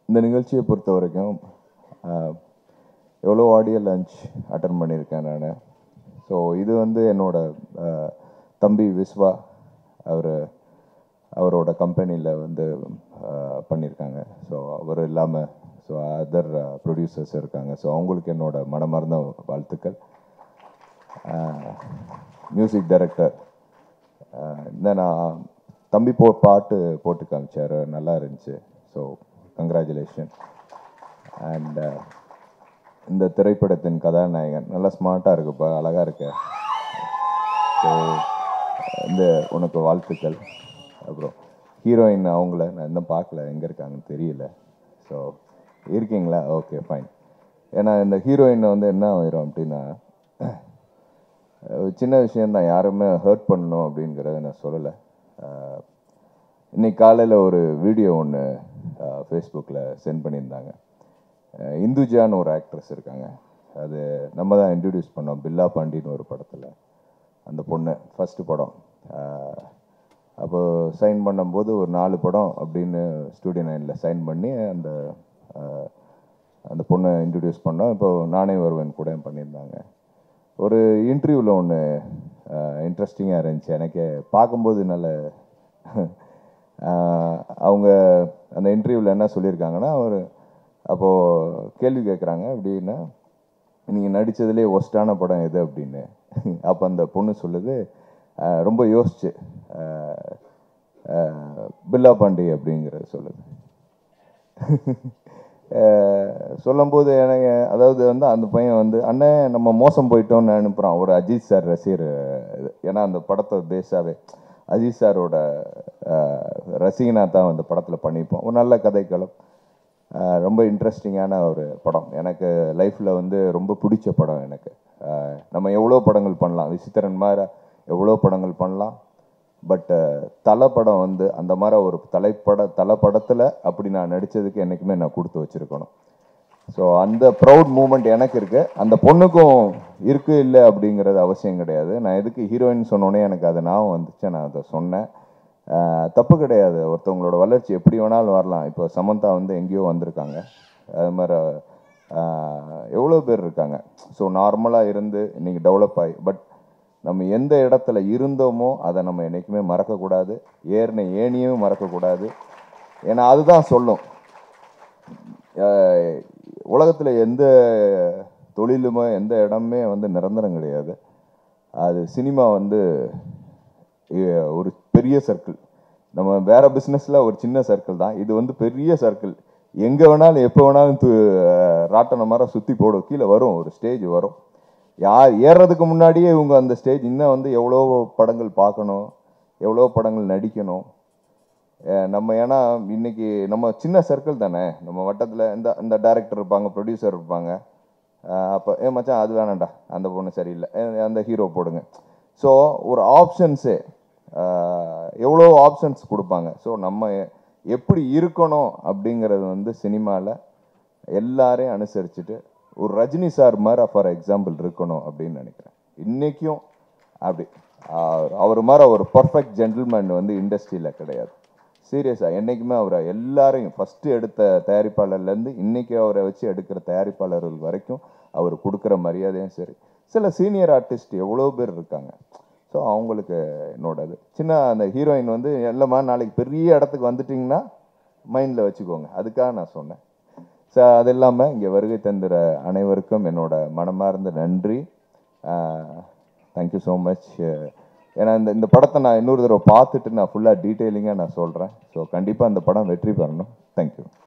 இந்த நிகழ்ச்சியை பொறுத்த வரைக்கும் ஆஹ், எவ்வளோ ஆடியோ லஞ்ச் அட்டன் பண்ணியிருக்கேன் நான் ஸோ இது வந்து என்னோட ஆஹ், தம்பி விஸ்வா அவர் அவரோட கம்பெனியில் வந்து ஆஹ், பண்ணியிருக்காங்க ஸோ அவர் இல்லாமல் ஸோ அதர் ப்ரொடியூசர்ஸ் இருக்காங்க ஸோ அவங்களுக்கு என்னோட மனமார்ந்த வாழ்த்துக்கள் மியூசிக் டைரக்டர் இந்த நான் தம்பி போ பாட்டு போட்டு காமிச்சார் நல்லா இருந்துச்சு ஸோ கங்க்ராச்சுலேஷன் அண்ட் இந்த திரைப்படத்தின் கதாநாயகன் நல்லா ஸ்மார்ட்டாக இருக்குப்பா அழகாக இருக்க ஸோ இந்த உனக்கு வாழ்த்துக்கள் அப்புறம் ஹீரோயின் அவங்கள நான் இன்னும் பார்க்கல எங்கே இருக்காங்கன்னு தெரியல ஸோ இருக்கீங்களா ஓகே ஃபைன் ஏன்னா இந்த ஹீரோயின் வந்து என்ன ஆயிரும் அப்படின்னா ஒரு சின்ன விஷயந்தான் யாருமே ஹர்ட் பண்ணணும் அப்படிங்கிறத நான் சொல்லலை அஹ், இன்னைக்கு காலையில் ஒரு வீடியோ ஒன்று ஃபேஸ்புக்கில் சென்ட் பண்ணியிருந்தாங்க அஹ், இந்துஜான்னு ஒரு ஆக்ட்ரஸ் இருக்காங்க அது நம்ம தான் இன்ட்ரடியூஸ் பண்ணோம் பில்லா பாண்டின்னு ஒரு படத்தில் அந்த பொண்ணு ஃபஸ்ட்டு படம் அஹ், அப்போ சைன் பண்ணும்போது ஒரு நாலு படம் அப்படின்னு ஸ்டூடியோ நைனில் சைன் பண்ணி அந்த அஹ், அந்த பொண்ணை இன்ட்ரடியூஸ் பண்ணோம் இப்போ நானே வருவேன் கூட பண்ணியிருந்தாங்க ஒரு இன்டர்வியூவில் ஒன்று இன்ட்ரெஸ்டிங்காக இருந்துச்சு எனக்கு பார்க்கும்போது நல்ல அஹ், அவங்க அந்த இன்டர்வியூவில் என்ன சொல்லியிருக்காங்கன்னா ஒரு அப்போது கேள்வி கேட்குறாங்க அப்படின்னா நீங்கள் நடித்ததுலே ஒஸ்டான படம் எது அப்படின்னு அப்போ அந்த பொண்ணு சொல்லுது அஹ், ரொம்ப யோசிச்சு அஹ், அஹ், பில்லா பாண்டி அப்படிங்கிறது சொல்லுது அஹ் சொல்லும்போது எனக்கு அதாவது வந்து அந்த பையன் வந்து அண்ணன் நம்ம மோசம் போயிட்டோம்னு அனுப்புகிறான் ஒரு அஜித் சார் ரசிகர் இது. ஏன்னா அந்த படத்தை பேஸாகவே அஜித் சாரோட ரசிகனாக தான் அந்த படத்தில் பண்ணியிருப்போம் ஒரு நல்ல கதைக்களம் அஹ் ரொம்ப இன்ட்ரெஸ்டிங்கான ஒரு படம் எனக்கு லைஃப்பில் வந்து ரொம்ப பிடிச்ச படம் எனக்கு அஹ் நம்ம எவ்வளோ படங்கள் பண்ணலாம் விசித்திரன் மாதிரி எவ்வளோ படங்கள் பண்ணலாம் பட் தலை படம் வந்து அந்த மாதிரி ஒரு தலைப்பட தலை படத்தில் அப்படி நான் நடித்ததுக்கு என்றைக்குமே நான் கொடுத்து வச்சுருக்கணும் ஸோ அந்த ப்ரௌட் மூமெண்ட் எனக்கு இருக்கு அந்த பொண்ணுக்கும் இருக்கு இல்லை அப்படிங்கிறது அவசியம் கிடையாது நான் எதுக்கு ஹீரோயின் சொன்னோன்னே எனக்கு அது ஞாபகம் வந்துச்சு நான் அதை சொன்னேன் ஆஹ் தப்பு கிடையாது ஒருத்தவங்களோட வளர்ச்சி எப்படி வேணாலும் வரலாம் இப்போ சமந்தா வந்து எங்கேயோ வந்திருக்காங்க அது மாதிரி ஆஹ் எவ்வளோ பேர் இருக்காங்க ஸோ நார்மலாக இருந்து இன்னைக்கு டெவலப் ஆகி பட் நம்ம எந்த இடத்துல இருந்தோமோ அதை நம்ம என்றைக்குமே மறக்கக்கூடாது ஏறின ஏனியும் மறக்கக்கூடாது ஏன்னா அதுதான் சொல்லும் அஹ் உலகத்தில் எந்த தொழிலுமே எந்த இடமே வந்து நிரந்தரம் கிடையாது அது சினிமா வந்து அஹ் ஒரு பெரிய சர்க்கிள் நம்ம வேற பிஸ்னஸில் ஒரு சின்ன சர்க்கிள் தான் இது வந்து பெரிய சர்க்கிள் எங்கே வேணாலும் எப்போ வேணாலும் து- அஹ் ராட்டினம் மாதிரி சுற்றி போடும் கீழே வரும் ஒரு ஸ்டேஜ் வரும் யார் ஏறுறதுக்கு முன்னாடியே இவங்க அந்த ஸ்டேஜ் இன்னும் வந்து எவ்வளோ படங்கள் பார்க்கணும் எவ்வளோ படங்கள் நடிக்கணும் அஹ் நம்ம ஏன்னா இன்னைக்கு நம்ம சின்ன சர்க்கிள் தானே நம்ம வட்டத்தில் இந்த இந்த டேரக்டர் இருப்பாங்க ப்ரொடியூசர் இருப்பாங்க அப்போ ஏ மச்சான் அது வேணாம்டா அந்த பொண்ணு சரியில்லை ஏ, அந்த ஹீரோ போடுங்க ஸோ ஒரு ஆப்ஷன்ஸே எவ்வளோ ஆப்ஷன்ஸ் கொடுப்பாங்க ஸோ நம்ம எப்படி இருக்கணும் அப்படிங்கிறது வந்து சினிமாவில் எல்லாரையும் அனுசரிச்சுட்டு ஒரு ரஜினி சார் மாதிரி ஃபார் எக்ஸாம்பிள் இருக்கணும் அப்படின்னு நினைக்கிறேன் இன்றைக்கும் அப்படி அவர் அவர் மாதிரி ஒரு பர்ஃபெக்ட் ஜென்டில்மேன் வந்து இண்டஸ்ட்ரியில் கிடையாது சீரியஸாக என்றைக்குமே அவரை எல்லாரையும் ஃபஸ்ட்டு எடுத்த தயாரிப்பாளர்லேருந்து இன்றைக்கி அவரை வச்சு எடுக்கிற தயாரிப்பாளர்கள் வரைக்கும் அவர் கொடுக்குற மரியாதையும் சரி சில சீனியர் ஆர்டிஸ்ட் எவ்வளோ பேர் இருக்காங்க ஸோ அவங்களுக்கு என்னோடது சின்ன அந்த ஹீரோயின் வந்து இல்லைம்மா நாளைக்கு பெரிய இடத்துக்கு வந்துட்டிங்கன்னா மைண்டில் வச்சுக்கோங்க அதுக்காக நான் சொன்னேன் ஸோ அது இல்லாமல் இங்கே வருகை தந்துற அனைவருக்கும் என்னோட மனமார்ந்த நன்றி தேங்க்யூ ஸோ மச் ஏன்னா இந்த இந்த படத்தை நான் இன்னொரு தடவை பார்த்துட்டு நான் ஃபுல்லாக டீட்டெயிலிங்காக நான் சொல்கிறேன் ஸோ கண்டிப்பாக அந்த படம் வெற்றி பெறணும் தேங்க்யூ